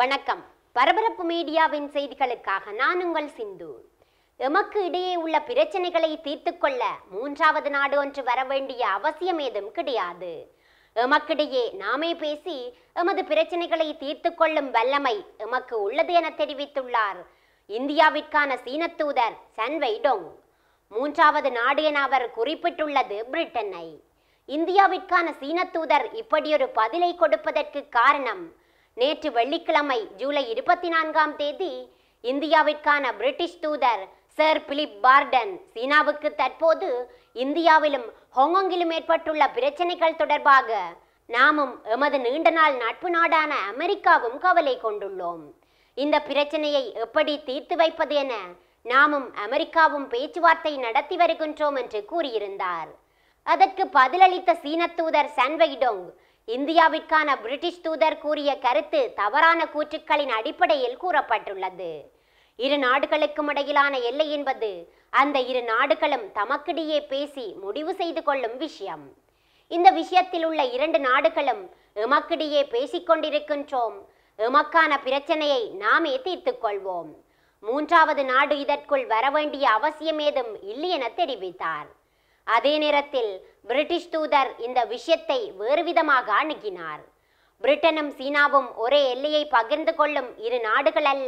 வணக்கம் பரபரப்பு மீடியாவின் செய்திகளுக்காக நான் உங்கள் சிந்து எமக்கு இடையே உள்ள பிரச்சனைகளை தீர்த்துக் கொள்ள மூன்றாவது நாடு ஒன்று வர வேண்டிய அவசியம் ஏதும் கிடையாது எமக்கிடையே நாமே பேசி எமது பிரச்சனைகளை தீர்த்துக் கொள்ளும் வல்லமை எமக்கு உள்ளது என தெரிவித்துள்ளார் இந்தியாவிற்கான சீன தூதர் சன்வை டொங் மூன்றாவது நாடு என அவர் குறிப்பிட்டுள்ளது பிரிட்டனை இந்தியாவிற்கான சீன தூதர் இப்படியொரு பதிலை கொடுப்பதற்கு காரணம் நேற்று வெள்ளிக்கிழமை ஜூலை இருபத்தி நான்காம் தேதி இந்தியாவிற்கான பிரிட்டிஷ் தூதர் சர் பிலிப் பார்டன் சீனாவுக்கு தற்போது இந்தியாவிலும் ஹாங்காங்கிலும் ஏற்பட்டுள்ள பிரச்சனைகள் தொடர்பாக நாமும் எமது நீண்ட நாள் நட்பு நாடான அமெரிக்காவும் கவலை கொண்டுள்ளோம் இந்த பிரச்சனையை எப்படி தீர்த்து வைப்பது என நாமும் அமெரிக்காவும் பேச்சுவார்த்தை நடத்தி வருகின்றோம் என்று கூறியிருந்தார் அதற்கு பதிலளித்த சீன தூதர் சன்வைடோங் இந்தியாவிற்கான பிரிட்டிஷ் தூதர் கூறிய கருத்து தவறான கூற்றுக்களின் அடிப்படையில் கூறப்பட்டுள்ளது இரு நாடுகளுக்கும் இடையிலான எல்லை என்பது அந்த இரு நாடுகளும் தமக்கிடையே பேசி முடிவு செய்து கொள்ளும் விஷயம் இந்த விஷயத்தில் உள்ள இரண்டு நாடுகளும் எமக்கிடையே பேசிக் கொண்டிருக்கின்றோம் எமக்கான பிரச்சனையை நாமே தீர்த்துக் கொள்வோம் மூன்றாவது நாடு இதற்குள் வர வேண்டிய அவசியம் ஏதும் இல்லை என தெரிவித்தார் அதே நேரத்தில் பிரிட்டிஷ் தூதர் இந்த விஷயத்தை வேறு விதமாக அணுகினார் பிரிட்டனும் சீனாவும் ஒரே எல்லையை பகிர்ந்து கொள்ளும் இரு நாடுகள் அல்ல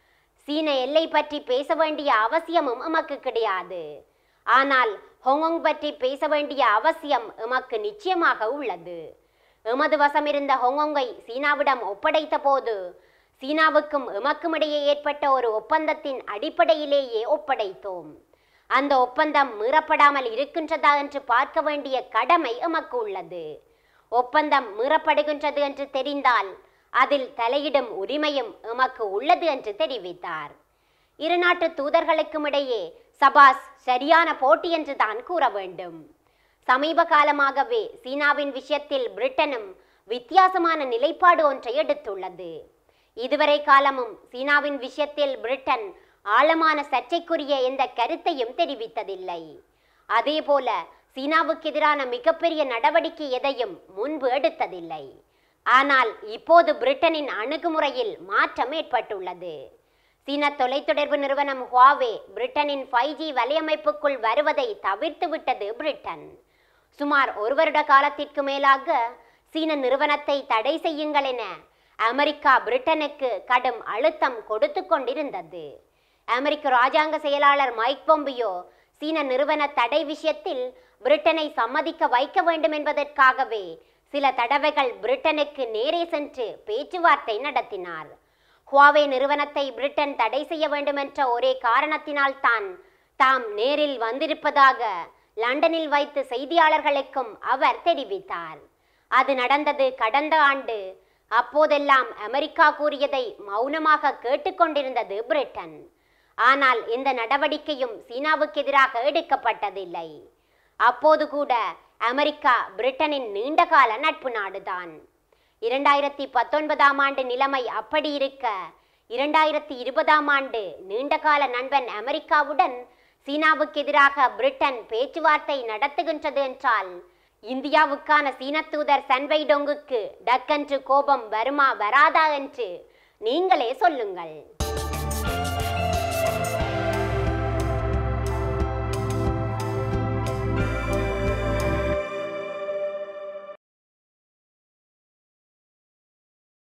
சீன எல்லை பற்றி பேச வேண்டிய அவசியமும் எமக்கு கிடையாது ஆனால் ஹொங்கொங் பற்றி பேச வேண்டிய அவசியம் எமக்கு நிச்சயமாக உள்ளது எமது வசம் இருந்த ஹொங்கொங்கை சீனாவிடம் ஒப்படைத்த போது சீனாவுக்கும் எமக்கும் இடையே ஏற்பட்ட ஒரு ஒப்பந்தத்தின் அடிப்படையிலேயே ஒப்படைத்தோம் அந்த ஒப்பந்தம் மீறப்படாமல் இருக்கின்றதா என்று பார்க்க வேண்டிய கடமை எமக்கு உள்ளது ஒப்பந்தம் மீறப்படுகின்றது என்று தெரிந்தால் அதில் தலையிடும் உரிமையும் எமக்கு உள்ளது என்று தெரிவித்தார் இரு நாட்டு தூதர்களுக்கும் இடையே சபாஸ் சரியான போட்டி என்று தான் கூற வேண்டும் சமீப காலமாகவே சீனாவின் விஷயத்தில் பிரிட்டனும் வித்தியாசமான நிலைப்பாடு ஒன்றை எடுத்துள்ளது இதுவரை காலமும் சீனாவின் விஷயத்தில் பிரிட்டன் ஆழமான சர்ச்சைக்குரிய எந்த கருத்தையும் தெரிவித்ததில்லை அதேபோல சீனாவுக்கு எதிரான மிகப்பெரிய நடவடிக்கை எதையும் முன்பு எடுத்ததில்லை ஆனால் இப்போது பிரிட்டனின் அணுகுமுறையில் மாற்றம் ஏற்பட்டுள்ளது சீன தொலைத்தொடர்பு நிறுவனம் ஹுவாவே பிரிட்டனின் ஃபைவ் ஜி வலையமைப்புக்குள் வருவதை தவிர்த்து விட்டது பிரிட்டன் சுமார் ஒரு வருட காலத்திற்கு மேலாக சீன நிறுவனத்தை தடை செய்யுங்கள் என அமெரிக்கா பிரிட்டனுக்கு கடும் அழுத்தம் கொடுத்து கொண்டிருந்தது அமெரிக்க ராஜாங்க செயலாளர் மைக் பொம்பியோ சீன நிறுவன தடை விஷயத்தில் பிரிட்டனை சம்மதிக்க வைக்க வேண்டும் என்பதற்காகவே சில தடவைகள் பிரிட்டனுக்கு நேரே சென்று பேச்சுவார்த்தை நடத்தினார் ஹுவாவே நிறுவனத்தை பிரிட்டன் தடை செய்ய வேண்டும் என்ற ஒரே காரணத்தினால் தான் தாம் நேரில் வந்திருப்பதாக லண்டனில் வைத்து செய்தியாளர்களுக்கும் அவர் தெரிவித்தார் அது நடந்தது கடந்த ஆண்டு அப்போதெல்லாம் அமெரிக்கா கூறியதை மௌனமாக கேட்டுக்கொண்டிருந்தது பிரிட்டன் ஆனால் இந்த நடவடிக்கையும் சீனாவுக்கு எதிராக எடுக்கப்பட்டதில்லை அப்போது கூட அமெரிக்கா பிரிட்டனின் நீண்டகால நட்பு நாடுதான் இரண்டாயிரத்தி பத்தொன்பதாம் ஆண்டு நிலைமை அப்படி இருக்க இரண்டாயிரத்தி இருபதாம் ஆண்டு நீண்டகால நண்பன் அமெரிக்காவுடன் சீனாவுக்கு எதிராக பிரிட்டன் பேச்சுவார்த்தை நடத்துகின்றது என்றால் இந்தியாவுக்கான சீன தூதர் சன்வை டொங்குக்கு டக்கென்று கோபம் வருமா வராதா என்று நீங்களே சொல்லுங்கள்